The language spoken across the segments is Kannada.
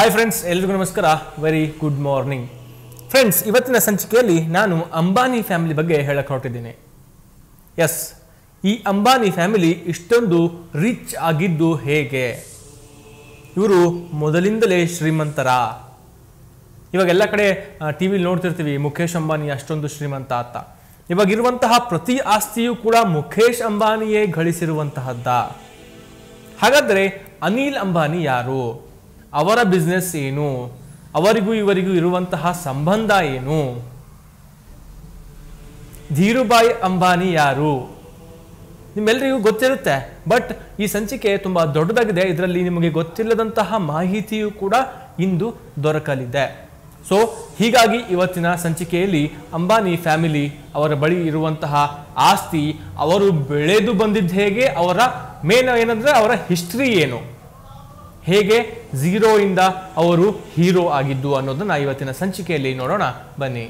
ಹಾಯ್ ಫ್ರೆಂಡ್ಸ್ ಎಲ್ರಿಗೂ ನಮಸ್ಕಾರ ವೆರಿ ಗುಡ್ ಮಾರ್ನಿಂಗ್ ಫ್ರೆಂಡ್ಸ್ ಇವತ್ತಿನ ಸಂಚಿಕೆಯಲ್ಲಿ ನಾನು ಅಂಬಾನಿ ಫ್ಯಾಮಿಲಿ ಬಗ್ಗೆ ಹೇಳಕ್ ಹೊರಟಿದ್ದೀನಿ ಎಸ್ ಈ ಅಂಬಾನಿ ಫ್ಯಾಮಿಲಿ ಇಷ್ಟೊಂದು ರಿಚ್ ಆಗಿದ್ದು ಹೇಗೆ ಇವರು ಮೊದಲಿಂದಲೇ ಶ್ರೀಮಂತರ ಇವಾಗ ಎಲ್ಲ ಕಡೆ ಟಿ ವಿಲಿ ನೋಡ್ತಿರ್ತೀವಿ ಮುಖೇಶ್ ಅಂಬಾನಿ ಅಷ್ಟೊಂದು ಶ್ರೀಮಂತ ಅಂತ ಇವಾಗ ಇರುವಂತಹ ಪ್ರತಿ ಆಸ್ತಿಯೂ ಕೂಡ ಮುಖೇಶ್ ಅಂಬಾನಿಯೇ ಗಳಿಸಿರುವಂತಹದ್ದ ಹಾಗಾದ್ರೆ ಅನಿಲ್ ಅಂಬಾನಿ ಯಾರು ಅವರ ಬಿಸ್ನೆಸ್ ಏನು ಅವರಿಗೂ ಇವರಿಗೂ ಇರುವಂತಹ ಸಂಬಂಧ ಏನು ಧೀರುಭಾಯ್ ಅಂಬಾನಿ ಯಾರು ನಿಮ್ಮೆಲ್ಲರಿಗೂ ಗೊತ್ತಿರುತ್ತೆ ಬಟ್ ಈ ಸಂಚಿಕೆ ತುಂಬಾ ದೊಡ್ಡದಾಗಿದೆ ಇದರಲ್ಲಿ ನಿಮಗೆ ಗೊತ್ತಿಲ್ಲದಂತಹ ಮಾಹಿತಿಯು ಕೂಡ ಇಂದು ದೊರಕಲಿದೆ ಸೊ ಹೀಗಾಗಿ ಇವತ್ತಿನ ಸಂಚಿಕೆಯಲ್ಲಿ ಅಂಬಾನಿ ಫ್ಯಾಮಿಲಿ ಅವರ ಬಳಿ ಇರುವಂತಹ ಆಸ್ತಿ ಅವರು ಬೆಳೆದು ಬಂದಿದ್ದು ಹೇಗೆ ಅವರ ಮೇನ್ ಏನಂದ್ರೆ ಅವರ ಹಿಸ್ಟ್ರಿ ಏನು ಹೇಗೆ ಝೀರೋ ಇಂದ ಅವರು ಹೀರೋ ಆಗಿದ್ದು ಅನ್ನೋದನ್ನ ಇವತ್ತಿನ ಸಂಚಿಕೆಯಲ್ಲಿ ನೋಡೋಣ ಬನ್ನಿ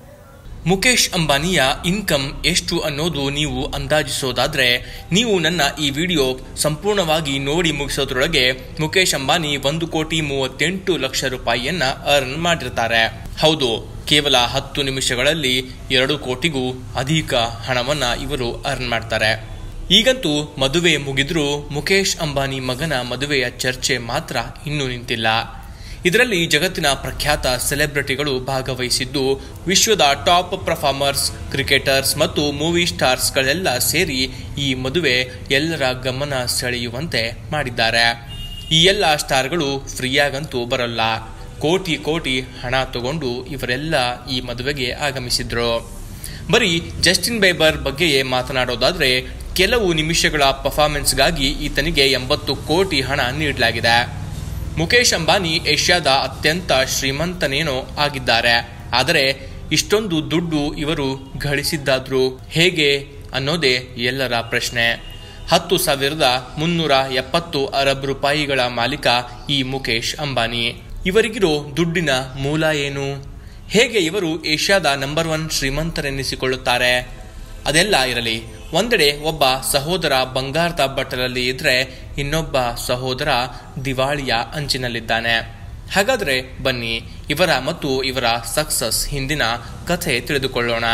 ಮುಖೇಶ್ ಅಂಬಾನಿಯ ಇನ್ಕಮ್ ಎಷ್ಟು ಅನ್ನೋದು ನೀವು ಅಂದಾಜಿಸೋದಾದ್ರೆ ನೀವು ನನ್ನ ಈ ವಿಡಿಯೋ ಸಂಪೂರ್ಣವಾಗಿ ನೋಡಿ ಮುಗಿಸೋದ್ರೊಳಗೆ ಮುಖೇಶ್ ಅಂಬಾನಿ ಒಂದು ಕೋಟಿ ಮೂವತ್ತೆಂಟು ಲಕ್ಷ ರೂಪಾಯಿಯನ್ನ ಅರ್ನ್ ಮಾಡಿರ್ತಾರೆ ಹೌದು ಕೇವಲ ಹತ್ತು ನಿಮಿಷಗಳಲ್ಲಿ ಎರಡು ಕೋಟಿಗೂ ಅಧಿಕ ಹಣವನ್ನ ಇವರು ಅರ್ನ್ ಮಾಡ್ತಾರೆ ಈಗಂತೂ ಮದುವೆ ಮುಗಿದ್ರೂ ಮುಖೇಶ್ ಅಂಬಾನಿ ಮಗನ ಮದುವೆಯ ಚರ್ಚೆ ಮಾತ್ರ ಇನ್ನೂ ನಿಂತಿಲ್ಲ ಇದರಲ್ಲಿ ಜಗತ್ತಿನ ಪ್ರಖ್ಯಾತ ಸೆಲೆಬ್ರಿಟಿಗಳು ಭಾಗವಹಿಸಿದ್ದು ವಿಶ್ವದ ಟಾಪ್ ಪರ್ಫಾರ್ಮರ್ಸ್ ಕ್ರಿಕೆಟರ್ಸ್ ಮತ್ತು ಮೂವಿ ಸ್ಟಾರ್ಸ್ಗಳೆಲ್ಲ ಸೇರಿ ಈ ಮದುವೆ ಎಲ್ಲರ ಗಮನ ಸೆಳೆಯುವಂತೆ ಮಾಡಿದ್ದಾರೆ ಈ ಎಲ್ಲ ಸ್ಟಾರ್ಗಳು ಫ್ರೀಯಾಗಂತೂ ಬರಲ್ಲ ಕೋಟಿ ಕೋಟಿ ಹಣ ತಗೊಂಡು ಇವರೆಲ್ಲ ಈ ಮದುವೆಗೆ ಆಗಮಿಸಿದ್ರು ಬರೀ ಜಸ್ಟಿನ್ ಬೈಬರ್ ಬಗ್ಗೆಯೇ ಮಾತನಾಡೋದಾದ್ರೆ ಕೆಲವು ನಿಮಿಷಗಳ ಪರ್ಫಾರ್ಮೆನ್ಸ್ಗಾಗಿ ಈತನಿಗೆ ಎಂಬತ್ತು ಕೋಟಿ ಹಣ ನೀಡಲಾಗಿದೆ ಮುಖೇಶ್ ಅಂಬಾನಿ ಏಷ್ಯಾದ ಅತ್ಯಂತ ಶ್ರೀಮಂತನೇನೋ ಆಗಿದ್ದಾರೆ ಆದರೆ ಇಷ್ಟೊಂದು ದುಡ್ಡು ಇವರು ಗಳಿಸಿದ್ದಾದ್ರು ಹೇಗೆ ಅನ್ನೋದೇ ಎಲ್ಲರ ಪ್ರಶ್ನೆ ಹತ್ತು ಸಾವಿರದ ಮುನ್ನೂರ ಎಪ್ಪತ್ತು ಅರಬ್ ರೂಪಾಯಿಗಳ ಮಾಲೀಕ ಈ ಮುಖೇಶ್ ಅಂಬಾನಿ ಇವರಿಗಿರೋ ದುಡ್ಡಿನ ಮೂಲ ಏನು ಹೇಗೆ ಇವರು ಏಷ್ಯಾದ ನಂಬರ್ ಒನ್ ಶ್ರೀಮಂತರೆನ್ನಿಸಿಕೊಳ್ಳುತ್ತಾರೆ ಅದೆಲ್ಲ ಇರಲಿ ಒಂದೆಡೆ ಒಬ್ಬ ಸಹೋದರ ಬಂಗಾರದ ಬಟ್ಟಲಲ್ಲಿ ಇದ್ರೆ ಇನ್ನೊಬ್ಬ ಸಹೋದರ ದಿವಾಳಿಯ ಅಂಚಿನಲ್ಲಿದ್ದಾನೆ ಹಾಗಾದ್ರೆ ಬನ್ನಿ ಇವರ ಮತ್ತು ಇವರ ಸಕ್ಸಸ್ ಹಿಂದಿನ ಕಥೆ ತಿಳಿದುಕೊಳ್ಳೋಣ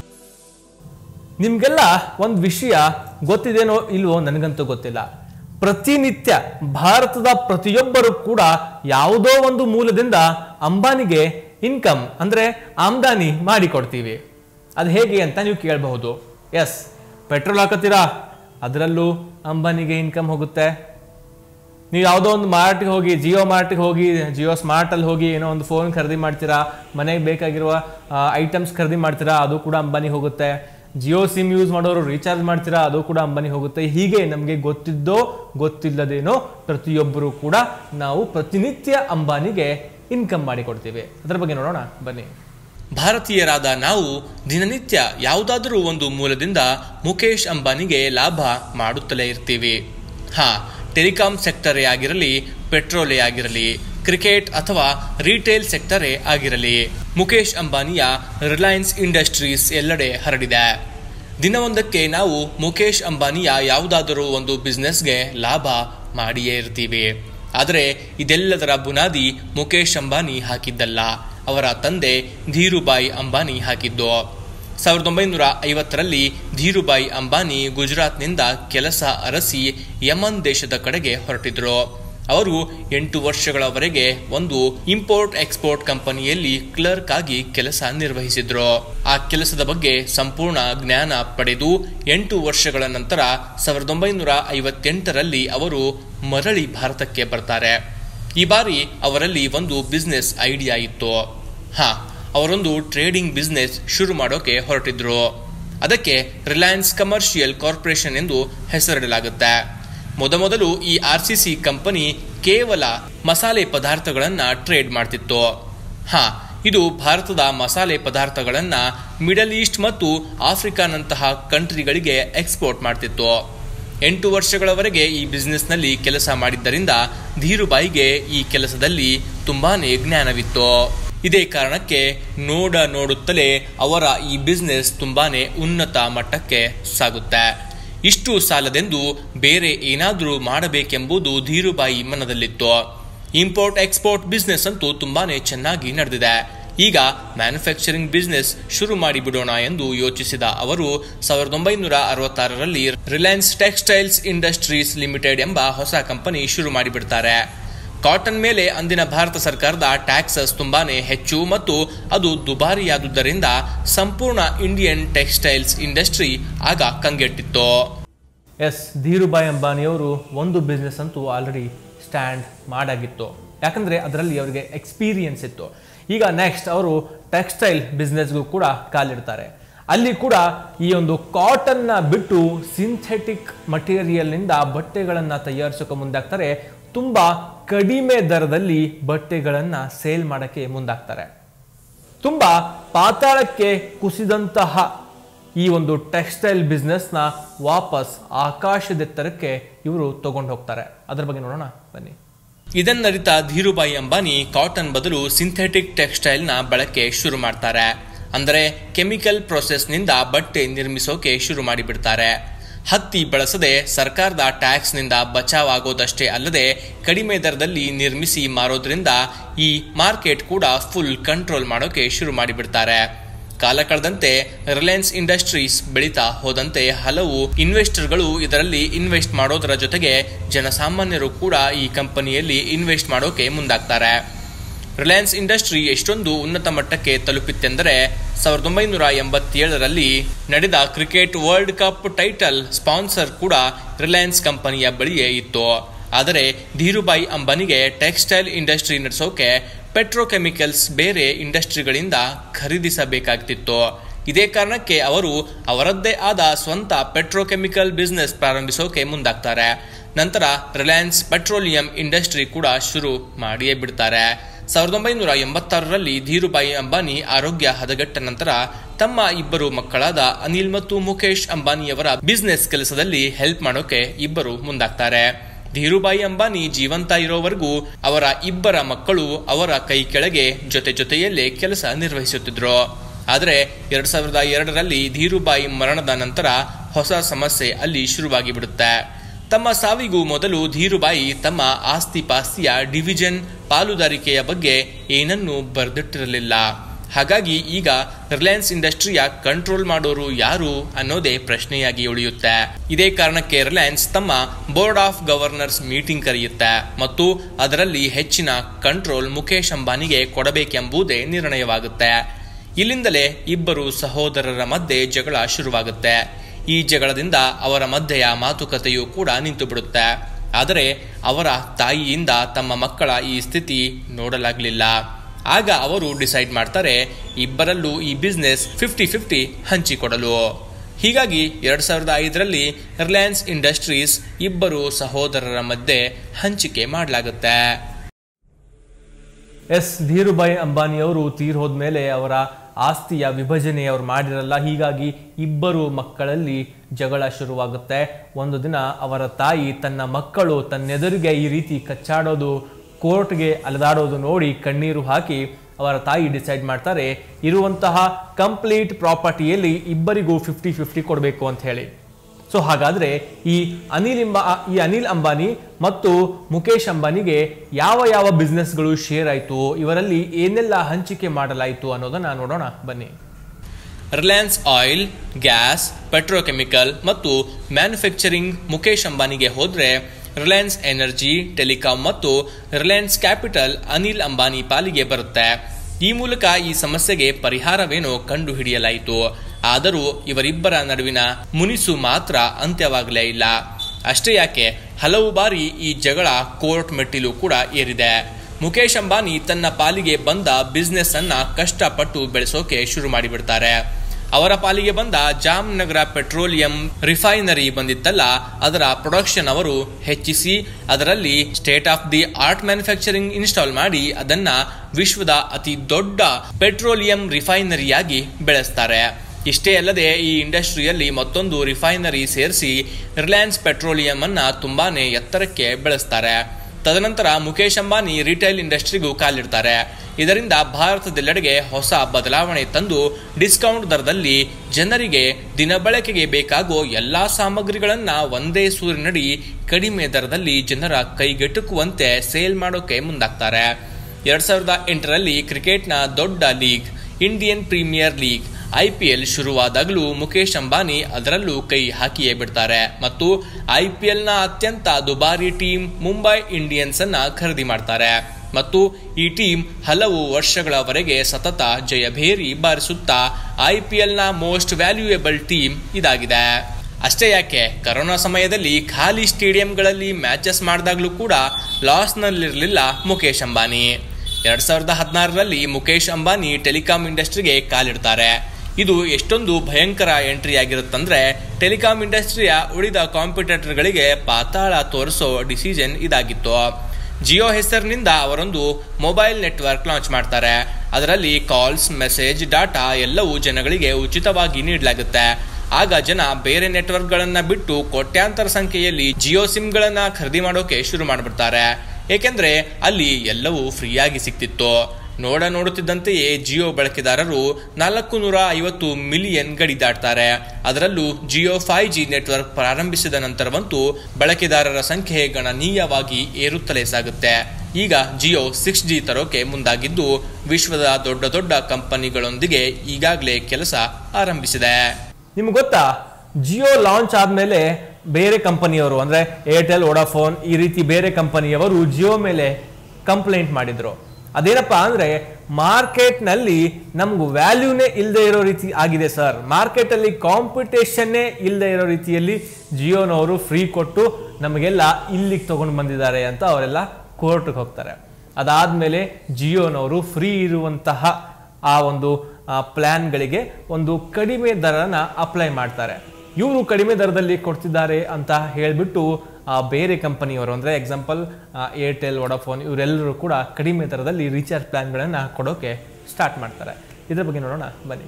ನಿಮ್ಗೆಲ್ಲ ಒಂದು ವಿಷಯ ಗೊತ್ತಿದೇನೋ ಇಲ್ವೋ ನನಗಂತೂ ಗೊತ್ತಿಲ್ಲ ಪ್ರತಿನಿತ್ಯ ಭಾರತದ ಪ್ರತಿಯೊಬ್ಬರು ಕೂಡ ಯಾವುದೋ ಒಂದು ಮೂಲದಿಂದ ಅಂಬಾನಿಗೆ ಇನ್ಕಮ್ ಅಂದ್ರೆ ಆಮ್ದಾನಿ ಮಾಡಿಕೊಡ್ತೀವಿ ಅದು ಹೇಗೆ ಅಂತ ನೀವು ಕೇಳಬಹುದು ಎಸ್ ಪೆಟ್ರೋಲ್ ಹಾಕತ್ತೀರಾ ಅದರಲ್ಲೂ ಅಂಬಾನಿಗೆ ಇನ್ಕಮ್ ಹೋಗುತ್ತೆ ನೀವು ಯಾವುದೋ ಒಂದು ಮಾರ್ಟ್ಗೆ ಹೋಗಿ ಜಿಯೋ ಮಾರ್ಟ್ಗೆ ಹೋಗಿ ಜಿಯೋ ಸ್ಮಾರ್ಟಲ್ಲಿ ಹೋಗಿ ಏನೋ ಒಂದು ಫೋನ್ ಖರೀದಿ ಮಾಡ್ತೀರಾ ಮನೆಗೆ ಬೇಕಾಗಿರುವ ಐಟಮ್ಸ್ ಖರೀದಿ ಮಾಡ್ತೀರಾ ಅದು ಕೂಡ ಅಂಬಾನಿ ಹೋಗುತ್ತೆ ಜಿಯೋ ಸಿಮ್ ಯೂಸ್ ಮಾಡೋರು ರೀಚಾರ್ಜ್ ಮಾಡ್ತೀರಾ ಅದು ಕೂಡ ಅಂಬಾನಿ ಹೋಗುತ್ತೆ ಹೀಗೆ ನಮಗೆ ಗೊತ್ತಿದ್ದೋ ಗೊತ್ತಿಲ್ಲದೇನೋ ಪ್ರತಿಯೊಬ್ಬರು ಕೂಡ ನಾವು ಪ್ರತಿನಿತ್ಯ ಅಂಬಾನಿಗೆ ಇನ್ಕಮ್ ಮಾಡಿ ಕೊಡ್ತೀವಿ ಅದರ ಬಗ್ಗೆ ನೋಡೋಣ ಬನ್ನಿ ಭಾರತೀಯರಾದ ನಾವು ದಿನನಿತ್ಯ ಯಾವುದಾದರೂ ಒಂದು ಮೂಲದಿಂದ ಮುಖೇಶ್ ಅಂಬಾನಿಗೆ ಲಾಭ ಮಾಡುತ್ತಲೇ ಇರ್ತೀವಿ ಹಾ ಟೆಲಿಕಾಂ ಸೆಕ್ಟರೇ ಆಗಿರಲಿ ಪೆಟ್ರೋಲೇ ಆಗಿರಲಿ ಕ್ರಿಕೆಟ್ ಅಥವಾ ರಿಟೇಲ್ ಸೆಕ್ಟರೇ ಆಗಿರಲಿ ಮುಖೇಶ್ ಅಂಬಾನಿಯ ರಿಲಯನ್ಸ್ ಇಂಡಸ್ಟ್ರೀಸ್ ಎಲ್ಲೆಡೆ ಹರಡಿದೆ ದಿನವೊಂದಕ್ಕೆ ನಾವು ಮುಖೇಶ್ ಅಂಬಾನಿಯ ಯಾವುದಾದರೂ ಒಂದು ಬಿಸ್ನೆಸ್ಗೆ ಲಾಭ ಮಾಡಿಯೇ ಇರ್ತೀವಿ ಆದರೆ ಇದೆಲ್ಲದರ ಬುನಾದಿ ಮುಖೇಶ್ ಅಂಬಾನಿ ಹಾಕಿದ್ದಲ್ಲ ಅವರ ತಂದೆ ಧೀರುಬಾಯಿ ಅಂಬಾನಿ ಹಾಕಿದ್ದು ಸಾವಿರದ ಒಂಬೈನೂರ ಐವತ್ತರಲ್ಲಿ ಧೀರುಬಾಯಿ ಅಂಬಾನಿ ಗುಜರಾತ್ನಿಂದ ಕೆಲಸ ಅರಸಿ ಯಮನ್ ದೇಶದ ಕಡೆಗೆ ಹೊರಟಿದ್ರು ಅವರು ಎಂಟು ವರ್ಷಗಳವರೆಗೆ ಒಂದು ಇಂಪೋರ್ಟ್ ಎಕ್ಸ್ಪೋರ್ಟ್ ಕಂಪನಿಯಲ್ಲಿ ಕ್ಲರ್ಕ್ ಆಗಿ ಕೆಲಸ ನಿರ್ವಹಿಸಿದ್ರು ಆ ಕೆಲಸದ ಬಗ್ಗೆ ಸಂಪೂರ್ಣ ಜ್ಞಾನ ಪಡೆದು ಎಂಟು ವರ್ಷಗಳ ನಂತರ ಸಾವಿರದ ಒಂಬೈನೂರ ಐವತ್ತೆಂಟರಲ್ಲಿ ಅವರು ಮರಳಿ ಭಾರತಕ್ಕೆ ಬರ್ತಾರೆ ಈ ಬಾರಿ ಅವರಲ್ಲಿ ಒಂದು ಬಿಸ್ನೆಸ್ ಐಡಿಯಾ ಇತ್ತು ಹಾ ಅವರೊಂದು ಟ್ರೇಡಿಂಗ್ ಬಿಸ್ನೆಸ್ ಶುರು ಮಾಡೋಕೆ ಹೊರಟಿದ್ರು ಅದಕ್ಕೆ ರಿಲಯನ್ಸ್ ಕಮರ್ಷಿಯಲ್ ಕಾರ್ಪೊರೇಷನ್ ಎಂದು ಹೆಸರಿಡಲಾಗುತ್ತೆ ಮೊದಮೊದಲು ಈ ಆರ್ ಸಿ ಸಿ ಕಂಪನಿ ಕೇವಲ ಮಸಾಲೆ ಪದಾರ್ಥಗಳನ್ನ ಟ್ರೇಡ್ ಮಾಡ್ತಿತ್ತು ಹಾ ಇದು ಭಾರತದ ಮಸಾಲೆ ಪದಾರ್ಥಗಳನ್ನ ಮಿಡಲ್ ಈಸ್ಟ್ ಮತ್ತು ಆಫ್ರಿಕಾನಂತಹ ಕಂಟ್ರಿಗಳಿಗೆ ಎಕ್ಸ್ಪೋರ್ಟ್ ಮಾಡ್ತಿತ್ತು ಎಂಟು ವರ್ಷಗಳವರೆಗೆ ಈ ಬಿಸ್ನೆಸ್ನಲ್ಲಿ ಕೆಲಸ ಮಾಡಿದ್ದರಿಂದ ಧೀರುಬಾಯಿಗೆ ಈ ಕೆಲಸದಲ್ಲಿ ತುಂಬಾನೇ ಜ್ಞಾನವಿತ್ತು ಇದೇ ಕಾರಣಕ್ಕೆ ನೋಡ ನೋಡುತ್ತಲೇ ಅವರ ಈ ಬಿಸ್ನೆಸ್ ತುಂಬಾನೇ ಉನ್ನತ ಮಟ್ಟಕ್ಕೆ ಸಾಗುತ್ತೆ ಇಷ್ಟು ಸಾಲದೆಂದು ಬೇರೆ ಏನಾದರೂ ಮಾಡಬೇಕೆಂಬುದು ಧೀರುಬಾಯಿ ಮನದಲ್ಲಿತ್ತು ಇಂಪೋರ್ಟ್ ಎಕ್ಸ್ಪೋರ್ಟ್ ಬಿಸ್ನೆಸ್ ಅಂತೂ ತುಂಬಾನೇ ಚೆನ್ನಾಗಿ ನಡೆದಿದೆ ಈಗ ಮ್ಯಾನುಫ್ಯಾಕ್ಚರಿಂಗ್ ಬಿಸ್ನೆಸ್ ಶುರು ಮಾಡಿಬಿಡೋಣ ಎಂದು ಯೋಚಿಸಿದ ಅವರು ಸಾವಿರದ ಒಂಬೈನೂರ ಅರವತ್ತಾರರಲ್ಲಿ ರಿಲಯನ್ಸ್ ಟೆಕ್ಸ್ಟೈಲ್ಸ್ ಇಂಡಸ್ಟ್ರೀಸ್ ಲಿಮಿಟೆಡ್ ಎಂಬ ಹೊಸ ಕಂಪನಿ ಶುರು ಮಾಡಿಬಿಡ್ತಾರೆ ಕಾಟನ್ ಮೇಲೆ ಅಂದಿನ ಭಾರತ ಸರ್ಕಾರದ ಟ್ಯಾಕ್ಸಸ್ ತುಂಬಾನೇ ಹೆಚ್ಚು ಮತ್ತು ಅದು ದುಬಾರಿಯಾದುದರಿಂದ ಸಂಪೂರ್ಣ ಇಂಡಿಯನ್ ಟೆಕ್ಸ್ಟೈಲ್ಸ್ ಇಂಡಸ್ಟ್ರಿ ಆಗ ಕಂಗೆಟ್ಟಿತ್ತು ಎಸ್ ಧೀರುಭಾಯ್ ಅಂಬಾನಿಯವರು ಒಂದು ಬಿಸ್ನೆಸ್ ಅಂತೂ ಆಲ್ರೆಡಿ ಸ್ಟ್ಯಾಂಡ್ ಮಾಡಾಗಿತ್ತು ಯಾಕಂದರೆ ಅದರಲ್ಲಿ ಅವರಿಗೆ ಎಕ್ಸ್ಪೀರಿಯನ್ಸ್ ಇತ್ತು ಈಗ ನೆಕ್ಸ್ಟ್ ಅವರು ಟೆಕ್ಸ್ಟೈಲ್ ಬಿಸ್ನೆಸ್ಗೂ ಕೂಡ ಕಾಲಿಡ್ತಾರೆ ಅಲ್ಲಿ ಕೂಡ ಈ ಒಂದು ಕಾಟನ್ನ ಬಿಟ್ಟು ಸಿಂಥೆಟಿಕ್ ಮಟೀರಿಯಲ್ನಿಂದ ಬಟ್ಟೆಗಳನ್ನು ತಯಾರಿಸೋಕೆ ಮುಂದಾಗ್ತಾರೆ ತುಂಬ ಕಡಿಮೆ ದರದಲ್ಲಿ ಬಟ್ಟೆಗಳನ್ನು ಸೇಲ್ ಮಾಡೋಕ್ಕೆ ಮುಂದಾಗ್ತಾರೆ ತುಂಬ ಪಾತಾಳಕ್ಕೆ ಕುಸಿದಂತಹ ಈ ಒಂದು ಟೆಕ್ಸ್ಟೈಲ್ ಬಿಸ್ನೆಸ್ನ ವಾಪಸ್ ಆಕಾಶದೆತ್ತರಕ್ಕೆ ಇವರು ತಗೊಂಡು ಹೋಗ್ತಾರೆ ಅದ್ರ ಬಗ್ಗೆ ನೋಡೋಣ ಬನ್ನಿ ಇದನ್ನರಿತ ಧೀರುಭಾಯಿ ಅಂಬಾನಿ ಕಾಟನ್ ಬದಲು ಸಿಂಥೆಟಿಕ್ ಟೆಕ್ಸ್ಟೈಲ್ ನ ಬಳಕೆ ಶುರು ಮಾಡ್ತಾರೆ ಅಂದರೆ ಕೆಮಿಕಲ್ ಪ್ರೊಸೆಸ್ನಿಂದ ಬಟ್ಟೆ ನಿರ್ಮಿಸೋಕೆ ಶುರು ಮಾಡಿಬಿಡ್ತಾರೆ ಹತ್ತಿ ಬಳಸದೆ ಸರ್ಕಾರದ ಟ್ಯಾಕ್ಸ್ ನಿಂದ ಬಚಾವ್ ಆಗೋದಷ್ಟೇ ಅಲ್ಲದೆ ಕಡಿಮೆ ದರದಲ್ಲಿ ನಿರ್ಮಿಸಿ ಮಾರೋದ್ರಿಂದ ಈ ಮಾರ್ಕೆಟ್ ಕೂಡ ಫುಲ್ ಕಂಟ್ರೋಲ್ ಮಾಡೋಕೆ ಶುರು ಮಾಡಿಬಿಡ್ತಾರೆ ಕಾಲ ಕಳೆದಂತೆ ರಿಲಯನ್ಸ್ ಇಂಡಸ್ಟ್ರೀಸ್ ಬೆಳೀತಾ ಹೋದಂತೆ ಹಲವು ಇನ್ವೆಸ್ಟರ್ಗಳು ಇದರಲ್ಲಿ ಇನ್ವೆಸ್ಟ್ ಮಾಡೋದರ ಜೊತೆಗೆ ಜನಸಾಮಾನ್ಯರು ಕೂಡ ಈ ಕಂಪನಿಯಲ್ಲಿ ಇನ್ವೆಸ್ಟ್ ಮಾಡೋಕೆ ಮುಂದಾಗ್ತಾರೆ ರಿಲಯನ್ಸ್ ಇಂಡಸ್ಟ್ರಿ ಎಷ್ಟೊಂದು ಉನ್ನತ ಮಟ್ಟಕ್ಕೆ ತಲುಪಿತ್ತೆಂದರೆ ಸಾವಿರದ ಒಂಬೈನೂರ ಎಂಬತ್ತೇಳರಲ್ಲಿ ನಡೆದ cricket world cup title sponsor ಕೂಡ ರಿಲಯನ್ಸ್ ಕಂಪನಿಯ ಬಳಿಯೇ ಇತ್ತು ಆದರೆ ಧೀರುಭಾಯಿ ಅಂಬಾನಿಗೆ ಟೆಕ್ಸ್ಟೈಲ್ ಇಂಡಸ್ಟ್ರಿ ನಡೆಸೋಕೆ ಪೆಟ್ರೋಕೆಮಿಕಲ್ಸ್ ಬೇರೆ ಇಂಡಸ್ಟ್ರಿಗಳಿಂದ ಖರೀದಿಸಬೇಕಾಗ್ತಿತ್ತು ಇದೇ ಕಾರಣಕ್ಕೆ ಅವರು ಅವರದ್ದೇ ಆದ ಸ್ವಂತ ಪೆಟ್ರೋಕೆಮಿಕಲ್ ಬಿಸ್ನೆಸ್ ಪ್ರಾರಂಭಿಸೋಕೆ ಮುಂದಾಗ್ತಾರೆ ನಂತರ ರಿಲಯನ್ಸ್ ಪೆಟ್ರೋಲಿಯಂ ಇಂಡಸ್ಟ್ರಿ ಕೂಡ ಶುರು ಮಾಡಿಯೇ ಬಿಡ್ತಾರೆ ಸಾವಿರದ ಒಂಬೈನೂರ ಎಂಬತ್ತಾರರಲ್ಲಿ ಧೀರುಭಾಯಿ ಅಂಬಾನಿ ಆರೋಗ್ಯ ಹದಗೆಟ್ಟ ನಂತರ ತಮ್ಮ ಇಬ್ಬರು ಮಕ್ಕಳಾದ ಅನಿಲ್ ಮತ್ತು ಮುಖೇಶ್ ಅಂಬಾನಿಯವರ ಬಿಸ್ನೆಸ್ ಕೆಲಸದಲ್ಲಿ ಹೆಲ್ಪ್ ಮಾಡೋಕೆ ಇಬ್ಬರು ಮುಂದಾಗ್ತಾರೆ ಧೀರುಭಾಯಿ ಅಂಬಾನಿ ಜೀವಂತ ಇರೋವರೆಗೂ ಅವರ ಇಬ್ಬರ ಮಕ್ಕಳು ಅವರ ಕೈ ಕೆಳಗೆ ಜೊತೆ ಜೊತೆಯಲ್ಲೇ ಕೆಲಸ ನಿರ್ವಹಿಸುತ್ತಿದ್ರು ಆದರೆ ಎರಡ್ ಸಾವಿರದ ಎರಡರಲ್ಲಿ ಧೀರುಭಾಯಿ ಮರಣದ ನಂತರ ಹೊಸ ಸಮಸ್ಯೆ ಅಲ್ಲಿ ಶುರುವಾಗಿ ಬಿಡುತ್ತೆ ತಮ್ಮ ಸಾವಿಗೂ ಮೊದಲು ಧೀರುಭಾಯಿ ತಮ್ಮ ಆಸ್ತಿ ಪಾಸ್ತಿಯ ಡಿವಿಷನ್ ಪಾಲುದಾರಿಕೆಯ ಬಗ್ಗೆ ಏನನ್ನೂ ಬರೆದಿಟ್ಟಿರಲಿಲ್ಲ ಹಾಗಾಗಿ ಈಗ ರಿಲಯನ್ಸ್ ಇಂಡಸ್ಟ್ರಿಯ ಕಂಟ್ರೋಲ್ ಮಾಡೋರು ಯಾರು ಅನ್ನೋದೇ ಪ್ರಶ್ನೆಯಾಗಿ ಉಳಿಯುತ್ತೆ ಇದೇ ಕಾರಣಕ್ಕೆ ರಿಲಯನ್ಸ್ ತಮ್ಮ ಬೋರ್ಡ್ ಆಫ್ ಗವರ್ನರ್ಸ್ ಮೀಟಿಂಗ್ ಕರೆಯುತ್ತೆ ಮತ್ತು ಅದರಲ್ಲಿ ಹೆಚ್ಚಿನ ಕಂಟ್ರೋಲ್ ಮುಖೇಶ್ ಅಂಬಾನಿಗೆ ಕೊಡಬೇಕೆಂಬುದೇ ನಿರ್ಣಯವಾಗುತ್ತೆ ಇಲ್ಲಿಂದಲೇ ಇಬ್ಬರು ಸಹೋದರರ ಮಧ್ಯೆ ಜಗಳ ಶುರುವಾಗುತ್ತೆ ಈ ಜಗಳದಿಂದ ಅವರ ಮಧ್ಯೆಯ ಮಾತುಕತೆಯೂ ಕೂಡ ನಿಂತು ಬಿಡುತ್ತೆ ಆದರೆ ಅವರ ತಾಯಿಯಿಂದ ತಮ್ಮ ಮಕ್ಕಳ ಈ ಸ್ಥಿತಿ ನೋಡಲಾಗಲಿಲ್ಲ ಆಗ ಅವರು ಡಿಸೈಡ್ ಮಾಡ್ತಾರೆ ಇಬ್ಬರಲ್ಲೂ ಈ ಬಿಸ್ನೆಸ್ ಫಿಫ್ಟಿ ಫಿಫ್ಟಿ ಹಂಚಿಕೊಡಲು ಹೀಗಾಗಿ ಎರಡ್ ಸಾವಿರದ ಐದರಲ್ಲಿ ರಿಲಯನ್ಸ್ ಇಂಡಸ್ಟ್ರೀಸ್ ಇಬ್ಬರು ಸಹೋದರರ ಮಧ್ಯೆ ಹಂಚಿಕೆ ಮಾಡಲಾಗುತ್ತೆ ಎಸ್ ಧೀರುಭಾಯಿ ಅಂಬಾನಿಯವರು ತೀರ್ ಹೋದ್ಮೇಲೆ ಅವರ ಆಸ್ತಿಯ ವಿಭಜನೆ ಅವ್ರು ಮಾಡಿರಲ್ಲ ಹೀಗಾಗಿ ಇಬ್ಬರು ಮಕ್ಕಳಲ್ಲಿ ಜಗಳ ಶುರುವಾಗುತ್ತೆ ಒಂದು ದಿನ ಅವರ ತಾಯಿ ತನ್ನ ಮಕ್ಕಳು ತನ್ನೆದುರಿಗೆ ಈ ರೀತಿ ಕಚ್ಚಾಡೋದು ಕೋರ್ಟ್ಗೆ ಅಲೆದಾಡೋದು ನೋಡಿ ಕಣ್ಣೀರು ಹಾಕಿ ಅವರ ತಾಯಿ ಡಿಸೈಡ್ ಮಾಡ್ತಾರೆ ಇರುವಂತಹ ಕಂಪ್ಲೀಟ್ ಪ್ರಾಪರ್ಟಿಯಲ್ಲಿ ಇಬ್ಬರಿಗೂ ಫಿಫ್ಟಿ ಫಿಫ್ಟಿ ಕೊಡಬೇಕು ಅಂತ ಹೇಳಿ ಸೊ ಹಾಗಾದ್ರೆ ಈ ಅನಿಲ್ ಇಂಬ ಈ ಅನಿಲ್ ಅಂಬಾನಿ ಮತ್ತು ಮುಖೇಶ್ ಅಂಬಾನಿಗೆ ಯಾವ ಯಾವ ಬಿಸ್ನೆಸ್ಗಳು ಶೇರ್ ಆಯಿತು ಇವರಲ್ಲಿ ಏನೆಲ್ಲ ಹಂಚಿಕೆ ಮಾಡಲಾಯಿತು ಅನ್ನೋದನ್ನ ನೋಡೋಣ ಬನ್ನಿ ರಿಲಯನ್ಸ್ ಆಯಿಲ್ ಗ್ಯಾಸ್ ಪೆಟ್ರೋಕೆಮಿಕಲ್ ಮತ್ತು ಮ್ಯಾನುಫ್ಯಾಕ್ಚರಿಂಗ್ ಮುಖೇಶ್ ಅಂಬಾನಿಗೆ ಹೋದ್ರೆ ರಿಲಯನ್ಸ್ ಎನರ್ಜಿ ಟೆಲಿಕಾಂ ಮತ್ತು ರಿಲಯನ್ಸ್ ಕ್ಯಾಪಿಟಲ್ ಅನಿಲ್ ಅಂಬಾನಿ ಪಾಲಿಗೆ ಬರುತ್ತೆ ಈ ಮೂಲಕ ಈ ಸಮಸ್ಯೆಗೆ ಪರಿಹಾರವೇನೋ ಕಂಡುಹಿಡಿಯಲಾಯಿತು ಆದರೂ ಇವರಿಬ್ಬರ ನಡುವಿನ ಮುನಿಸು ಮಾತ್ರ ಅಂತ್ಯವಾಗಲೇ ಇಲ್ಲ ಅಷ್ಟೇ ಯಾಕೆ ಹಲವು ಬಾರಿ ಈ ಜಗಳ ಕೋರ್ಟ್ ಮೆಟ್ಟಿಲು ಕೂಡ ಏರಿದೆ ಮುಖೇಶ್ ಅಂಬಾನಿ ತನ್ನ ಪಾಲಿಗೆ ಬಂದ ಬಿಸ್ನೆಸ್ ಅನ್ನ ಕಷ್ಟಪಟ್ಟು ಬೆಳೆಸೋಕೆ ಶುರು ಮಾಡಿಬಿಡ್ತಾರೆ ಅವರ ಪಾಲಿಗೆ ಬಂದ ಜಾಮ್ನಗರ ಪೆಟ್ರೋಲಿಯಂ ರಿಫೈನರಿ ಬಂದಿತ್ತಲ್ಲ ಅದರ ಪ್ರೊಡಕ್ಷನ್ ಅವರು ಹೆಚ್ಚಿಸಿ ಅದರಲ್ಲಿ state of the art manufacturing install ಮಾಡಿ ಅದನ್ನ ವಿಶ್ವದ ಅತಿ ದೊಡ್ಡ ಪೆಟ್ರೋಲಿಯಂ ರಿಫೈನರಿಯಾಗಿ ಬೆಳೆಸ್ತಾರೆ ಇಷ್ಟೇ ಅಲ್ಲದೆ ಈ ಇಂಡಸ್ಟ್ರಿಯಲ್ಲಿ ಮತ್ತೊಂದು ರಿಫೈನರಿ ಸೇರಿಸಿ ರಿಲಯನ್ಸ್ ಪೆಟ್ರೋಲಿಯಂ ಅನ್ನ ತುಂಬಾನೇ ಎತ್ತರಕ್ಕೆ ಬೆಳೆಸ್ತಾರೆ ತದನಂತರ ಮುಖೇಶ್ ಅಂಬಾನಿ ರಿಟೈಲ್ ಇಂಡಸ್ಟ್ರಿಗೂ ಕಾಲಿಡ್ತಾರೆ ಇದರಿಂದ ಭಾರತದೆಲ್ಲೆಡೆಗೆ ಹೊಸ ಬದಲಾವಣೆ ತಂದು ಡಿಸ್ಕೌಂಟ್ ದರದಲ್ಲಿ ಜನರಿಗೆ ದಿನಬಳಕೆಗೆ ಬೇಕಾಗೋ ಎಲ್ಲಾ ಸಾಮಗ್ರಿಗಳನ್ನ ಒಂದೇ ಸೂರಿನಡಿ ಕಡಿಮೆ ದರದಲ್ಲಿ ಜನರ ಕೈಗೆಟುಕುವಂತೆ ಸೇಲ್ ಮಾಡೋಕೆ ಮುಂದಾಗ್ತಾರೆ ಎರಡ್ ಸಾವಿರದ ಎಂಟರಲ್ಲಿ ಕ್ರಿಕೆಟ್ನ ದೊಡ್ಡ league Indian premier league IPL ಶುರುವಾದಾಗಲೂ ಮುಖೇಶ್ ಅಂಬಾನಿ ಅದರಲ್ಲೂ ಕೈ ಹಾಕಿಯೇ ಬಿಡ್ತಾರೆ ಮತ್ತು ಐಪಿಎಲ್ನ ಅತ್ಯಂತ ದುಬಾರಿ ಟೀಮ್ ಮುಂಬೈ ಇಂಡಿಯನ್ಸ್ ಅನ್ನ ಖರೀದಿ ಮಾಡ್ತಾರೆ ಮತ್ತು ಈ ಟೀಮ್ ಹಲವು ವರ್ಷಗಳವರೆಗೆ ಸತತ ಜಯಭೇರಿ ಬಾರಿಸುತ್ತಾ ಐಪಿಎಲ್ನ ಮೋಸ್ಟ್ ವ್ಯಾಲ್ಯೂಯೇಬಲ್ ಟೀಮ್ ಇದಾಗಿದೆ ಅಷ್ಟೇ ಯಾಕೆ ಕರೋನಾ ಸಮಯದಲ್ಲಿ ಖಾಲಿ ಸ್ಟೇಡಿಯಂಗಳಲ್ಲಿ ಮ್ಯಾಚಸ್ ಮಾಡಿದಾಗಲೂ ಕೂಡ ಲಾಸ್ನಲ್ಲಿರಲಿಲ್ಲ ಮುಖೇಶ್ ಅಂಬಾನಿ ಎರಡ್ ಸಾವಿರದ ಹದಿನಾರರಲ್ಲಿ ಮುಖೇಶ್ ಅಂಬಾನಿ ಟೆಲಿಕಾಂ ಇಂಡಸ್ಟ್ರಿಗೆ ಕಾಲಿಡ್ತಾರೆ ಇದು ಎಷ್ಟೊಂದು ಭಯಂಕರ ಎಂಟ್ರಿ ಆಗಿರುತ್ತಂದ್ರೆ ಟೆಲಿಕಾಂ ಇಂಡಸ್ಟ್ರಿಯ ಉಳಿದ ಕಾಂಪಿಟೇಟರ್ಗಳಿಗೆ ಪಾತಾಳ ತೋರಿಸೋ ಡಿಸಿಷನ್ ಇದಾಗಿತ್ತು ಜಿಯೋ ಹೆಸರಿನಿಂದ ಅವರೊಂದು ಮೊಬೈಲ್ ನೆಟ್ವರ್ಕ್ ಲಾಂಚ್ ಮಾಡ್ತಾರೆ ಅದರಲ್ಲಿ ಕಾಲ್ಸ್ ಮೆಸೇಜ್ ಡಾಟಾ ಎಲ್ಲವೂ ಜನಗಳಿಗೆ ಉಚಿತವಾಗಿ ನೀಡಲಾಗುತ್ತೆ ಆಗ ಜನ ಬೇರೆ ನೆಟ್ವರ್ಕ್ಗಳನ್ನ ಬಿಟ್ಟು ಕೋಟ್ಯಾಂತರ ಸಂಖ್ಯೆಯಲ್ಲಿ ಜಿಯೋ ಸಿಮ್ಗಳನ್ನ ಖರೀದಿ ಮಾಡೋಕೆ ಶುರು ಮಾಡಿಬಿಡ್ತಾರೆ ಏಕೆಂದ್ರೆ ಅಲ್ಲಿ ಎಲ್ಲವೂ ಫ್ರೀಯಾಗಿ ಸಿಕ್ತಿತ್ತು ನೋಡ ನೋಡುತ್ತಿದ್ದಂತೆಯೇ ಜಿಯೋ ಬಳಕೆದಾರರು ನಾಲ್ಕು ನೂರ ಐವತ್ತು ಮಿಲಿಯನ್ ಗಡಿ ದಾಟ್ತಾರೆ ಅದರಲ್ಲೂ ಜಿಯೋ ಫೈವ್ ಜಿ ನೆಟ್ವರ್ಕ್ ಪ್ರಾರಂಭಿಸಿದ ನಂತರವಂತೂ ಬಳಕೆದಾರರ ಸಂಖ್ಯೆ ಗಣನೀಯವಾಗಿ ಏರುತ್ತಲೇ ಸಾಗುತ್ತೆ ಈಗ ಜಿಯೋ ಸಿಕ್ಸ್ ಜಿ ತರೋಕೆ ಮುಂದಾಗಿದ್ದು ವಿಶ್ವದ ದೊಡ್ಡ ದೊಡ್ಡ ಕಂಪನಿಗಳೊಂದಿಗೆ ಈಗಾಗಲೇ ಕೆಲಸ ಆರಂಭಿಸಿದೆ ನಿಮ್ಗೆ ಗೊತ್ತಾ ಜಿಯೋ ಲಾಂಚ್ ಆದ್ಮೇಲೆ ಬೇರೆ ಕಂಪನಿಯವರು ಅಂದ್ರೆ ಏರ್ಟೆಲ್ ವೋಡಾಫೋನ್ ಈ ರೀತಿ ಬೇರೆ ಕಂಪನಿಯವರು ಜಿಯೋ ಮೇಲೆ ಕಂಪ್ಲೇಂಟ್ ಮಾಡಿದ್ರು ಅದೇನಪ್ಪ ಅಂದ್ರೆ ಮಾರ್ಕೆಟ್ ನಲ್ಲಿ ನಮ್ಗೆ ವ್ಯಾಲ್ಯೂನೇ ಇಲ್ಲದೆ ಇರೋ ರೀತಿ ಆಗಿದೆ ಸರ್ ಮಾರ್ಕೆಟ್ ಅಲ್ಲಿ ಕಾಂಪಿಟೇಷನ್ನೇ ಇಲ್ಲದೆ ಇರೋ ರೀತಿಯಲ್ಲಿ ಜಿಯೋನವರು ಫ್ರೀ ಕೊಟ್ಟು ನಮಗೆಲ್ಲ ಇಲ್ಲಿಗೆ ತಗೊಂಡು ಬಂದಿದ್ದಾರೆ ಅಂತ ಅವರೆಲ್ಲ ಕೋರ್ಟ್ಗೆ ಹೋಗ್ತಾರೆ ಅದಾದ್ಮೇಲೆ ಜಿಯೋನವರು ಫ್ರೀ ಇರುವಂತಹ ಆ ಒಂದು ಪ್ಲ್ಯಾನ್ಗಳಿಗೆ ಒಂದು ಕಡಿಮೆ ದರನ ಅಪ್ಲೈ ಮಾಡ್ತಾರೆ ಇವರು ಕಡಿಮೆ ದರದಲ್ಲಿ ಕೊಡ್ತಿದ್ದಾರೆ ಅಂತ ಹೇಳಿಬಿಟ್ಟು ಬೇರೆ ಕಂಪನಿಯವರು ಅಂದರೆ ಎಕ್ಸಾಂಪಲ್ ಏರ್ಟೆಲ್ ವೋಡಾಫೋನ್ ಇವರೆಲ್ಲರೂ ಕೂಡ ಕಡಿಮೆ ದರದಲ್ಲಿ ರೀಚಾರ್ಜ್ ಪ್ಲ್ಯಾನ್ಗಳನ್ನು ಕೊಡೋಕೆ ಸ್ಟಾರ್ಟ್ ಮಾಡ್ತಾರೆ ಇದ್ರ ಬಗ್ಗೆ ನೋಡೋಣ ಬನ್ನಿ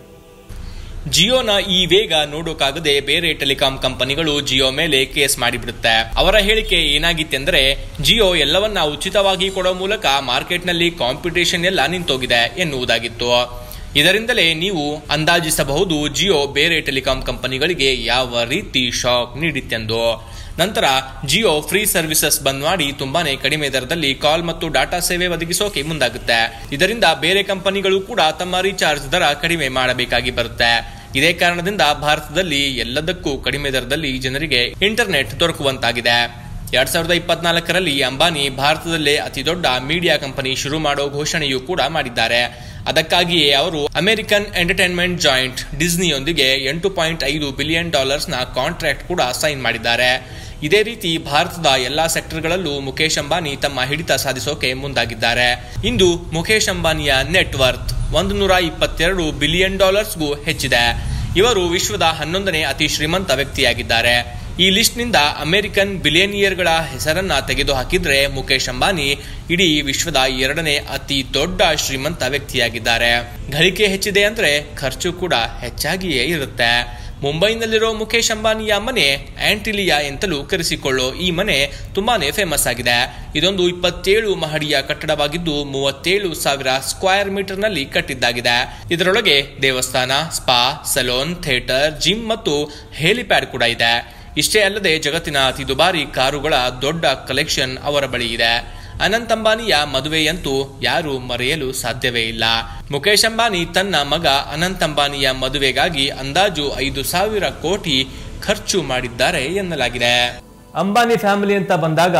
ಜಿಯೋನ ಈ ವೇಗ ನೋಡೋಕಾಗದೆ ಬೇರೆ ಟೆಲಿಕಾಂ ಕಂಪನಿಗಳು ಜಿಯೋ ಮೇಲೆ ಕೇಸ್ ಮಾಡಿಬಿಡುತ್ತೆ ಅವರ ಹೇಳಿಕೆ ಏನಾಗಿತ್ತೆಂದ್ರೆ ಜಿಯೋ ಎಲ್ಲವನ್ನ ಉಚಿತವಾಗಿ ಕೊಡೋ ಮೂಲಕ ಮಾರ್ಕೆಟ್ನಲ್ಲಿ ಕಾಂಪಿಟೇಷನ್ ಎಲ್ಲ ನಿಂತೋಗಿದೆ ಎನ್ನುವುದಾಗಿತ್ತು ಇದರಿಂದಲೇ ನೀವು ಅಂದಾಜಿಸಬಹುದು ಜಿಯೋ ಬೇರೆ ಟೆಲಿಕಾಂ ಕಂಪನಿಗಳಿಗೆ ಯಾವ ರೀತಿ ಶಾಕ್ ನೀಡಿತ್ತೆಂದು ನಂತರ ಜಿಯೋ ಫ್ರೀ ಸರ್ವಿಸಸ್ ಬಂದ್ ಮಾಡಿ ತುಂಬಾನೇ ಕಡಿಮೆ ದರದಲ್ಲಿ ಕಾಲ್ ಮತ್ತು ಡಾಟಾ ಸೇವೆ ಒದಗಿಸೋಕೆ ಮುಂದಾಗುತ್ತೆ ಇದರಿಂದ ಬೇರೆ ಕಂಪನಿಗಳು ಕೂಡ ತಮ್ಮ ರೀಚಾರ್ಜ್ ದರ ಕಡಿಮೆ ಮಾಡಬೇಕಾಗಿ ಬರುತ್ತೆ ಇದೇ ಕಾರಣದಿಂದ ಭಾರತದಲ್ಲಿ ಎಲ್ಲದಕ್ಕೂ ಕಡಿಮೆ ದರದಲ್ಲಿ ಜನರಿಗೆ ಇಂಟರ್ನೆಟ್ ದೊರಕುವಂತಾಗಿದೆ ಎರಡ್ ಸಾವಿರದ ಇಪ್ಪತ್ನಾಲ್ಕರಲ್ಲಿ ಅಂಬಾನಿ ಭಾರತದಲ್ಲೇ ಅತಿ ದೊಡ್ಡ ಮೀಡಿಯಾ ಕಂಪನಿ ಶುರು ಮಾಡೋ ಘೋಷಣೆಯೂ ಕೂಡ ಮಾಡಿದ್ದಾರೆ ಅದಕ್ಕಾಗಿಯೇ ಅವರು ಅಮೆರಿಕನ್ ಎಂಟರ್ಟೈನ್ಮೆಂಟ್ ಜಾಯಿಂಟ್ ಡಿಸ್ನಿಯೊಂದಿಗೆ ಎಂಟು ಪಾಯಿಂಟ್ ಐದು ಬಿಲಿಯನ್ ಡಾಲರ್ಸ್ನ ಕಾಂಟ್ರಾಕ್ಟ್ ಕೂಡ ಸೈನ್ ಮಾಡಿದ್ದಾರೆ ಇದೇ ರೀತಿ ಭಾರತದ ಎಲ್ಲಾ ಸೆಕ್ಟರ್ಗಳಲ್ಲೂ ಮುಖೇಶ್ ಅಂಬಾನಿ ತಮ್ಮ ಹಿಡಿತ ಸಾಧಿಸೋಕೆ ಮುಂದಾಗಿದ್ದಾರೆ ಇಂದು ಮುಖೇಶ್ ಅಂಬಾನಿಯ ನೆಟ್ ವರ್ತ್ ಒಂದು ನೂರ ಇಪ್ಪತ್ತೆರಡು ಬಿಲಿಯನ್ ಡಾಲರ್ಸ್ಗೂ ಹೆಚ್ಚಿದೆ ಇವರು ವಿಶ್ವದ ಹನ್ನೊಂದನೇ ಅತಿ ಶ್ರೀಮಂತ ವ್ಯಕ್ತಿಯಾಗಿದ್ದಾರೆ ಈ ಲಿಸ್ಟ್ನಿಂದ ಅಮೆರಿಕನ್ ಬಿಲಿಯನಿಯರ್ಗಳ ಹೆಸರನ್ನ ತೆಗೆದು ಹಾಕಿದ್ರೆ ಮುಖೇಶ್ ಅಂಬಾನಿ ಇಡೀ ವಿಶ್ವದ ಎರಡನೇ ಅತಿ ದೊಡ್ಡ ಶ್ರೀಮಂತ ವ್ಯಕ್ತಿಯಾಗಿದ್ದಾರೆ ಗಳಿಕೆ ಹೆಚ್ಚಿದೆ ಅಂದ್ರೆ ಖರ್ಚು ಕೂಡ ಹೆಚ್ಚಾಗಿಯೇ ಇರುತ್ತೆ ಮುಂಬೈನಲ್ಲಿರೋ ಮುಖೇಶ್ ಅಂಬಾನಿಯ ಮನೆ ಆಂಟಿಲಿಯಾ ಎಂತಲೂ ಕರೆಸಿಕೊಳ್ಳೋ ಈ ಮನೆ ತುಂಬಾನೇ ಫೇಮಸ್ ಆಗಿದೆ ಇದೊಂದು ಇಪ್ಪತ್ತೇಳು ಮಹಡಿಯ ಕಟ್ಟಡವಾಗಿದ್ದು ಮೂವತ್ತೇಳು ಸಾವಿರ ಸ್ಕ್ವೇರ್ ಮೀಟರ್ ನಲ್ಲಿ ಕಟ್ಟಿದ್ದಾಗಿದೆ ಇದರೊಳಗೆ ದೇವಸ್ಥಾನ ಸ್ಪಾ ಸಲೂನ್ ಥಿಯೇಟರ್ ಜಿಮ್ ಮತ್ತು ಹೆಲಿಪ್ಯಾಡ್ ಕೂಡ ಇದೆ ಇಷ್ಟೇ ಅಲ್ಲದೆ ಜಗತ್ತಿನ ಅತಿ ದುಬಾರಿ ಕಾರುಗಳ ದೊಡ್ಡ ಕಲೆಕ್ಷನ್ ಅವರ ಬಳಿ ಇದೆ ಅನಂತ್ ಅಂಬಾನಿಯ ಮದುವೆಯಂತೂ ಯಾರು ಮರೆಯಲು ಸಾಧ್ಯವೇ ಇಲ್ಲ ಮುಖೇಶ್ ಅಂಬಾನಿ ತನ್ನ ಮಗ ಅನಂತ್ ಅಂಬಾನಿಯ ಮದುವೆಗಾಗಿ ಅಂದಾಜು ಐದು ಸಾವಿರ ಕೋಟಿ ಖರ್ಚು ಮಾಡಿದ್ದಾರೆ ಎನ್ನಲಾಗಿದೆ ಅಂಬಾನಿ ಫ್ಯಾಮಿಲಿ ಅಂತ ಬಂದಾಗ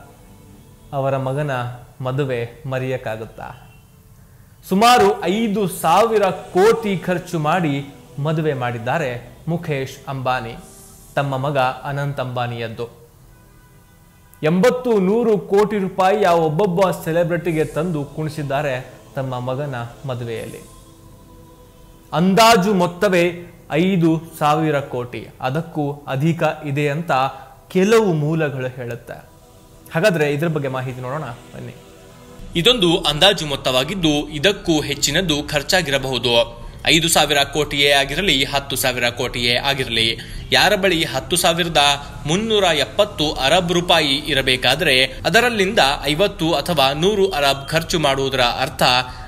ಅವರ ಮಗನ ಮದುವೆ ಮರೆಯಕ್ಕಾಗುತ್ತಾ ಸುಮಾರು ಐದು ಸಾವಿರ ಕೋಟಿ ಖರ್ಚು ಮಾಡಿ ಮದುವೆ ಮಾಡಿದ್ದಾರೆ ಮುಖೇಶ್ ಅಂಬಾನಿ ತಮ್ಮ ಮಗ ಅನಂತ್ ಅಂಬಾನಿಯದ್ದು ಎಂಬತ್ತು ನೂರು ಕೋಟಿ ರೂಪಾಯಿ ಆ ಒಬ್ಬೊಬ್ಬ ಸೆಲೆಬ್ರಿಟಿಗೆ ತಂದು ಕುಣಿಸಿದ್ದಾರೆ ತಮ್ಮ ಮಗನ ಮದುವೆಯಲ್ಲಿ ಅಂದಾಜು ಮೊತ್ತವೇ ಐದು ಸಾವಿರ ಕೋಟಿ ಅದಕ್ಕೂ ಅಧಿಕ ಇದೆ ಅಂತ ಕೆಲವು ಮೂಲಗಳು ಹೇಳುತ್ತೆ ಹಾಗಾದ್ರೆ ಇದ್ರ ಬಗ್ಗೆ ಮಾಹಿತಿ ನೋಡೋಣ ಬನ್ನಿ ಇದೊಂದು ಅಂದಾಜು ಮೊತ್ತವಾಗಿದ್ದು ಇದಕ್ಕೂ ಹೆಚ್ಚಿನದ್ದು ಖರ್ಚಾಗಿರಬಹುದು ಐದು ಸಾವಿರ ಕೋಟಿಯೇ ಆಗಿರಲಿ ಹತ್ತು ಸಾವಿರ ಕೋಟಿಯೇ ಆಗಿರಲಿ ಯಾರ ಬಳಿ ಹತ್ತು ಸಾವಿರದ ಮುನ್ನೂರ ಎಪ್ಪತ್ತು ಅರಬ್ ರೂಪಾಯಿ ಇರಬೇಕಾದ್ರೆ ಅದರಲ್ಲಿಂದ ಐವತ್ತು ಅಥವಾ ನೂರು ಅರಬ್ ಖರ್ಚು ಮಾಡುವುದರ ಅರ್ಥ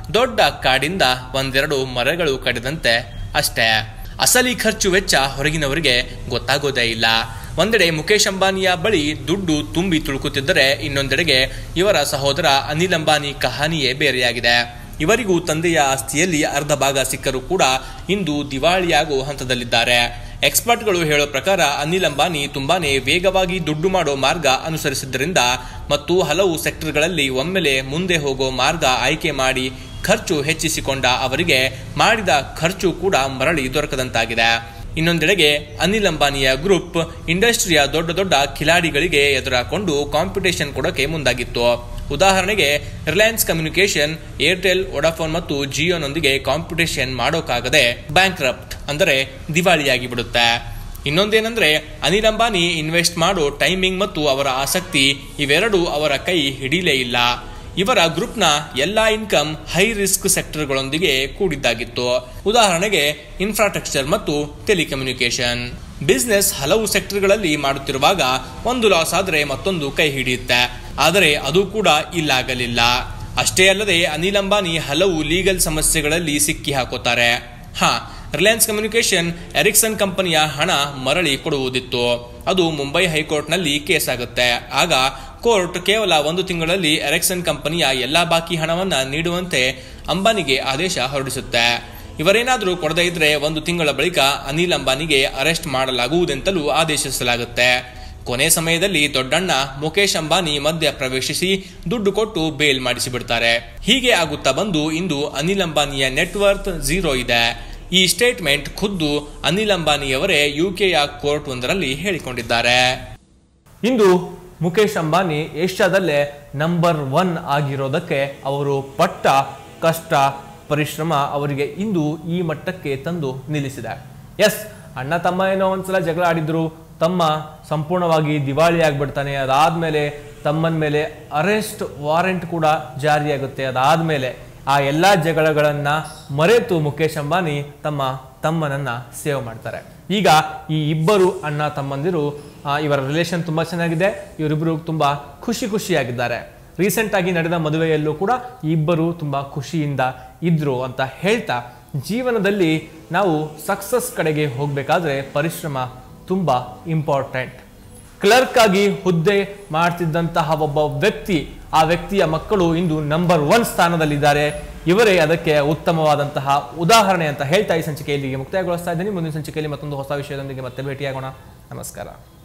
ದೊಡ್ಡ ಕಾಡಿಂದ ಒಂದೆರಡು ಮರಗಳು ಕಡಿದಂತೆ ಅಷ್ಟೇ ಅಸಲಿ ಖರ್ಚು ವೆಚ್ಚ ಹೊರಗಿನವರಿಗೆ ಗೊತ್ತಾಗೋದೇ ಇಲ್ಲ ಒಂದೆಡೆ ಮುಖೇಶ್ ಅಂಬಾನಿಯ ಬಳಿ ದುಡ್ಡು ತುಂಬಿ ತುಳುಕುತ್ತಿದ್ದರೆ ಇನ್ನೊಂದೆಡೆಗೆ ಇವರ ಸಹೋದರ ಅನಿಲ್ ಅಂಬಾನಿ ಕಹಾನಿಯೇ ಬೇರೆಯಾಗಿದೆ ಇವರಿಗೂ ತಂದೆಯ ಆಸ್ತಿಯಲ್ಲಿ ಅರ್ಧ ಭಾಗ ಸಿಕ್ಕರೂ ಕೂಡ ಇಂದು ದಿವಾಳಿಯಾಗೋ ಹಂತದಲ್ಲಿದ್ದಾರೆ ಎಕ್ಸ್ಪರ್ಟ್ಗಳು ಹೇಳೋ ಪ್ರಕಾರ ಅನಿಲ್ ಅಂಬಾನಿ ತುಂಬಾನೇ ವೇಗವಾಗಿ ದುಡ್ಡು ಮಾಡೋ ಮಾರ್ಗ ಅನುಸರಿಸಿದ್ದರಿಂದ ಮತ್ತು ಹಲವು ಸೆಕ್ಟರ್ಗಳಲ್ಲಿ ಒಮ್ಮೆಲೆ ಮುಂದೆ ಹೋಗೋ ಮಾರ್ಗ ಆಯ್ಕೆ ಮಾಡಿ ಖರ್ಚು ಹೆಚ್ಚಿಸಿಕೊಂಡ ಅವರಿಗೆ ಮಾಡಿದ ಖರ್ಚು ಕೂಡ ಮರಳಿ ದೊರಕದಂತಾಗಿದೆ ಇನ್ನೊಂದೆಡೆಗೆ ಅನಿಲ್ ಅಂಬಾನಿಯ ಗ್ರೂಪ್ ಇಂಡಸ್ಟ್ರಿಯ ದೊಡ್ಡ ದೊಡ್ಡ ಕಿಲಾಡಿಗಳಿಗೆ ಎದುರಾಕೊಂಡು ಕಾಂಪಿಟೇಷನ್ ಕೊಡೋಕೆ ಮುಂದಾಗಿತ್ತು ಉದಾಹರಣೆಗೆ ರಿಲಯನ್ಸ್ ಕಮ್ಯುನಿಕೇಶನ್ ಏರ್ಟೆಲ್ ವೊಡಾಫೋನ್ ಮತ್ತು ಜಿಯೋನೊಂದಿಗೆ ಕಾಂಪಿಟೇಷನ್ ಮಾಡೋಕ್ಕಾಗದೆ ಬ್ಯಾಂಕ್ರಪ್ಟ್ ಅಂದರೆ ದಿವಾಳಿಯಾಗಿ ಬಿಡುತ್ತೆ ಇನ್ನೊಂದೇನೆಂದ್ರೆ ಅನಿಲ್ ಅಂಬಾನಿ ಇನ್ವೆಸ್ಟ್ ಮಾಡೋ ಟೈಮಿಂಗ್ ಮತ್ತು ಅವರ ಆಸಕ್ತಿ ಇವೆರಡೂ ಅವರ ಕೈ ಹಿಡಿಲೇ ಇಲ್ಲ ಇವರ ಗ್ರೂಪ್ನ ಎಲ್ಲಾ ಇನ್ಕಮ್ ಹೈ ರಿಸ್ಕ್ ಸೆಕ್ಟರ್ಗಳೊಂದಿಗೆ ಕೂಡಿದ್ದಾಗಿತ್ತು ಉದಾಹರಣೆಗೆ ಇನ್ಫ್ರಾಸ್ಟ್ರಕ್ಚರ್ ಮತ್ತು ಟೆಲಿಕಮ್ಯುನಿಕೇಶನ್ ಬಿಸ್ನೆಸ್ ಹಲವು ಸೆಕ್ಟರ್ಗಳಲ್ಲಿ ಮಾಡುತ್ತಿರುವಾಗ ಒಂದು ಲಾಸ್ ಆದರೆ ಮತ್ತೊಂದು ಕೈ ಹಿಡಿಯುತ್ತೆ ಆದರೆ ಅದು ಕೂಡ ಇಲ್ಲಾಗಲಿಲ್ಲ ಅಷ್ಟೇ ಅಲ್ಲದೆ ಅನಿಲ್ ಅಂಬಾನಿ ಹಲವು ಲೀಗಲ್ ಸಮಸ್ಯೆಗಳಲ್ಲಿ ಸಿಕ್ಕಿ ಹಾಕೋತಾರೆ ಹಾ ರಿಲಯನ್ಸ್ ಕಮ್ಯುನಿಕೇಶನ್ ಎರಿಕ್ಸನ್ ಕಂಪನಿಯ ಹಣ ಮರಳಿ ಕೊಡುವುದಿತ್ತು ಅದು ಮುಂಬೈ ಹೈಕೋರ್ಟ್ನಲ್ಲಿ ಕೇಸ್ ಆಗುತ್ತೆ ಆಗ ಕೋರ್ಟ್ ಕೇವಲ ಒಂದು ತಿಂಗಳಲ್ಲಿ ಎರಿಕ್ಸನ್ ಕಂಪನಿಯ ಎಲ್ಲಾ ಬಾಕಿ ಹಣವನ್ನ ನೀಡುವಂತೆ ಅಂಬಾನಿಗೆ ಆದೇಶ ಹೊರಡಿಸುತ್ತೆ ಇವರೇನಾದರೂ ಕೊಡದೇ ಇದ್ರೆ ಒಂದು ತಿಂಗಳ ಬಳಿಕ ಅನಿಲ್ ಅಂಬಾನಿಗೆ ಅರೆಸ್ಟ್ ಮಾಡಲಾಗುವುದೆಂತಲೂ ಆದೇಶಿಸಲಾಗುತ್ತೆ ಕೊನೆ ಸಮಯದಲ್ಲಿ ದೊಡ್ಡಣ್ಣ ಮುಖೇಶ್ ಅಂಬಾನಿ ಮಧ್ಯ ಪ್ರವೇಶಿಸಿ ದುಡ್ಡು ಕೊಟ್ಟು ಬೇಲ್ ಮಾಡಿಸಿಬಿಡ್ತಾರೆ ಹೀಗೆ ಆಗುತ್ತಾ ಬಂದು ಇಂದು ಅನಿಲ್ ಅಂಬಾನಿಯ ನೆಟ್ವರ್ತ್ ಝೀರೋ ಇದೆ ಈ ಸ್ಟೇಟ್ಮೆಂಟ್ ಖುದ್ದು ಅನಿಲ್ ಅಂಬಾನಿಯವರೇ ಯುಕೆಯ ಕೋರ್ಟ್ ಒಂದರಲ್ಲಿ ಹೇಳಿಕೊಂಡಿದ್ದಾರೆ ಇಂದು ಮುಖೇಶ್ ಅಂಬಾನಿ ಏಷ್ಯಾದಲ್ಲೇ ನಂಬರ್ ಒನ್ ಆಗಿರೋದಕ್ಕೆ ಅವರು ಪಟ್ಟ ಕಷ್ಟ ಪರಿಶ್ರಮ ಅವರಿಗೆ ಇಂದು ಈ ಮಟ್ಟಕ್ಕೆ ತಂದು ನಿಲ್ಲಿಸಿದೆ ಎಸ್ ಅಣ್ಣ ತಮ್ಮ ಏನೋ ಒಂದ್ಸಲ ಜಗಳ ಆಡಿದ್ರು ತಮ್ಮ ಸಂಪೂರ್ಣವಾಗಿ ದಿವಾಳಿ ಆಗ್ಬಿಡ್ತಾನೆ ಅದಾದ್ಮೇಲೆ ತಮ್ಮನ ಮೇಲೆ ಅರೆಸ್ಟ್ ವಾರೆಂಟ್ ಕೂಡ ಜಾರಿಯಾಗುತ್ತೆ ಅದಾದ್ಮೇಲೆ ಆ ಎಲ್ಲ ಜಗಳಗಳನ್ನ ಮರೆತು ಮುಖೇಶ್ ಅಂಬಾನಿ ತಮ್ಮ ತಮ್ಮನನ್ನ ಸೇವ್ ಮಾಡ್ತಾರೆ ಈಗ ಈ ಇಬ್ಬರು ಅಣ್ಣ ತಮ್ಮಂದಿರು ಆ, ಇವರ ರಿಲೇಷನ್ ತುಂಬಾ ಚೆನ್ನಾಗಿದೆ ಇವರಿಬ್ಬರು ತುಂಬಾ ಖುಷಿ ಖುಷಿಯಾಗಿದ್ದಾರೆ ರೀಸೆಂಟ್ ಆಗಿ ನಡೆದ ಮದುವೆಯಲ್ಲೂ ಕೂಡ ಈ ಇಬ್ಬರು ತುಂಬಾ ಖುಷಿಯಿಂದ ಇದ್ರು ಅಂತ ಹೇಳ್ತಾ ಜೀವನದಲ್ಲಿ ನಾವು ಸಕ್ಸಸ್ ಕಡೆಗೆ ಹೋಗ್ಬೇಕಾದ್ರೆ ಪರಿಶ್ರಮ ತುಂಬಾ ಇಂಪಾರ್ಟೆಂಟ್ ಕ್ಲರ್ಕ್ ಆಗಿ ಹುದ್ದೆ ಮಾಡ್ತಿದ್ದಂತಹ ಒಬ್ಬ ವ್ಯಕ್ತಿ ಆ ವ್ಯಕ್ತಿಯ ಮಕ್ಕಳು ಇಂದು ನಂಬರ್ ಒನ್ ಸ್ಥಾನದಲ್ಲಿದ್ದಾರೆ ಇವರೇ ಅದಕ್ಕೆ ಉತ್ತಮವಾದಂತಹ ಉದಾಹರಣೆ ಅಂತ ಹೇಳ್ತಾ ಈ ಸಂಚಿಕೆಯಲ್ಲಿ ಮುಕ್ತಾಯಗೊಳಿಸ್ತಾ ಇದ್ದೀನಿ ಮುಂದಿನ ಸಂಚಿಕೆಯಲ್ಲಿ ಮತ್ತೊಂದು ಹೊಸ ವಿಷಯದೊಂದಿಗೆ ಮತ್ತೆ ಭೇಟಿಯಾಗೋಣ ನಮಸ್ಕಾರ